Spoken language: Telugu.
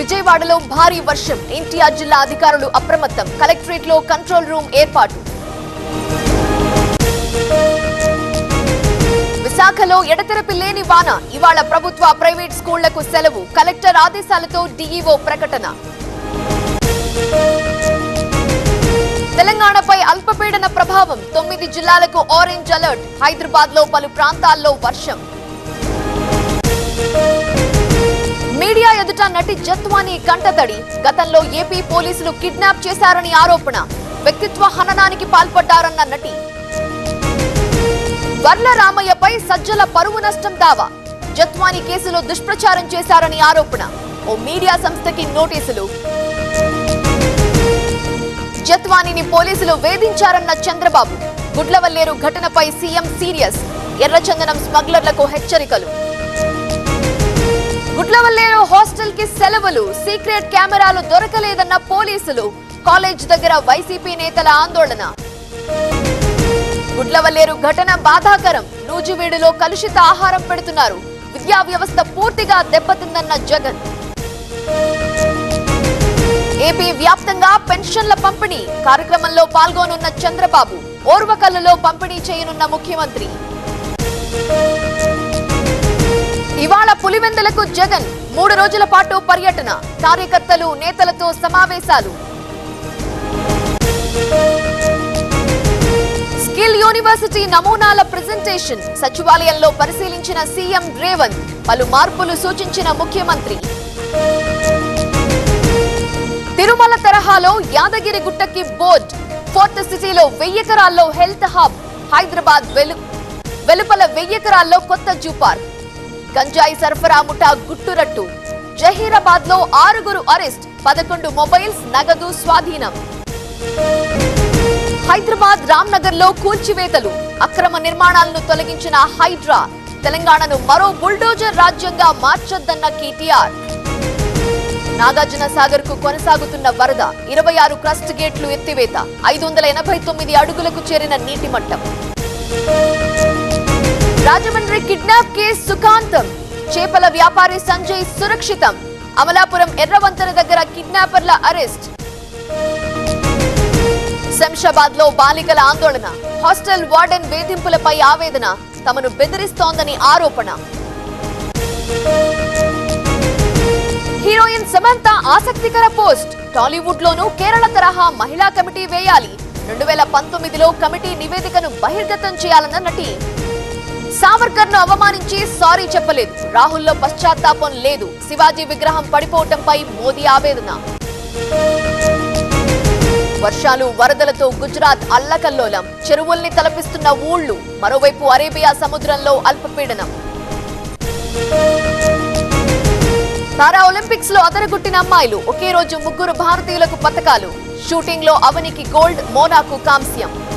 విజయవాడలో భారీ వర్షం ఎన్టీఆర్ జిల్లా అధికారులు అప్రమత్తం కలెక్టరేట్ లో కంట్రోల్ రూమ్ ఏర్పాటు విశాఖలో ఎడతెరపి లేని వాన ఇవాళ ప్రభుత్వ ప్రైవేట్ స్కూళ్లకు సెలవు కలెక్టర్ ఆదేశాలతో డీఈఓ ప్రకటన తెలంగాణపై అల్పపీడన ప్రభావం తొమ్మిది జిల్లాలకు ఆరెంజ్ అలర్ట్ హైదరాబాద్ లో పలు ప్రాంతాల్లో వర్షం మీడియా ఎదుట నటి జత్వాని కంటతడి గతంలో ఏపీ పోలీసులు కిడ్నాప్ చేశారని ఆరోపణ వ్యక్తిత్వ హననానికి పాల్పడ్డారన్న నటి వర్ల రామయ్యపై సజ్జల పరువు నష్టం దావా జత్వాని కేసులో దుష్ప్రచారం చేశారని ఆరోపణ ఓ మీడియా సంస్థకి నోటీసులు జత్వానిని పోలీసులు వేధించారన్న చంద్రబాబు గుడ్లవల్లేరు ఘటనపై సీఎం సీరియస్ ఎర్రచందనం స్మగ్లర్లకు హెచ్చరికలు గుడ్లవల్లేరు హాస్టల్ కి సెలవులు సీక్రెట్ కెమెరాలు దొరకలేదన్న పోలీసులు కాలేజ్ దగ్గర వైసీపీ నేతల ఆందోళన గుడ్లవల్లేరు ఘటన బాధాకరం నూజివీడులో కలుషిత ఆహారం పెడుతున్నారు విద్యా వ్యవస్థ పూర్తిగా దెబ్బతిందన్న జగన్ ఏపీ వ్యాప్తంగా పెన్షన్ల పంపిణీ కార్యక్రమంలో పాల్గొనున్న చంద్రబాబు ఓర్వకల్లులో పంపిణీ చేయనున్న ముఖ్యమంత్రి ఇవాళ పులివెందులకు జగన్ మూడు రోజుల పాటు పర్యటన కార్యకర్తలు నేతలతో సమావేశాలు స్కిల్ యూనివర్సిటీ నమూనాల ప్రెజెంటేషన్ సచివాలయంలో పరిశీలించిన సీఎం రేవంత్ పలు మార్పులు సూచించిన ముఖ్యమంత్రి తిరుమల తరహాలో యాదగిరి గుట్టకి బోర్డ్ ఫోర్త్ సిటీలో వెయ్యెకరాల్లో హెల్త్ హబ్ హైదరాబాద్ వెలు వెలుపల వెయ్యెకరాల్లో కొత్త జూ పార్క్ గంజాయి సరఫరా ముఠా గుట్టురట్టు జహీరాబాద్ లో ఆరుగురు అరెస్ట్ పదకొండు మొబైల్స్ నగదు స్వాధీనం హైదరాబాద్ రామ్నగర్ లో కూల్చివేతలు అక్రమ నిర్మాణాలను తొలగించిన హైడ్రా తెలంగాణను మరో బుల్డోజర్ రాజ్యంగా మార్చొద్దన్న కేటీఆర్ నాగార్జున సాగర్ కు కొనసాగుతున్న వరద ఇరవై ఆరు క్రస్ట్ గేట్లు ఎత్తివేత ఐదు వందల ఎనభై తొమ్మిది అడుగులకు చేరిన నీటి మట్టం రాజమండ్రి కిడ్నాప్ కేసు సుఖాంతం చేపల వ్యాపారి సంజయ్ సురక్షితం అమలాపురం ఎర్రవంతెన దగ్గర కిడ్నాపర్ల అరెస్ట్ శంషాబాద్ లో బాలికల ఆందోళన హాస్టల్ వార్డెన్ వేధింపులపై ఆవేదన తమను బెదిరిస్తోందని ఆరోపణ హీరోయిన్ సమంత ఆసక్తికర పోస్ట్ టాలీవుడ్ లోనూ కేరళ తరహా మహిళా కమిటీ వేయాలి రెండు వేల పంతొమ్మిదిలో కమిటీ నివేదికను బహిర్గతం చేయాలన్న నటి సావర్కర్ ను అవమానించి సారీ చెప్పలేదు రాహుల్లో పశ్చాత్తాపం లేదు శివాజీ విగ్రహం పడిపోవటంపై మోదీ ఆవేదన వర్షాలు వరదలతో గుజరాత్ అల్లకల్లోలం చెరువుల్ని తలపిస్తున్న ఊళ్లు మరోవైపు అరేబియా సముద్రంలో అల్పపీడనం పారా ఒలింపిక్స్ లో అదరగొట్టిన అమ్మాయిలు ఒకే రోజు ముగ్గురు భారతీయులకు పతకాలు షూటింగ్ లో అవనికి గోల్డ్ మోనాకు కాంస్యం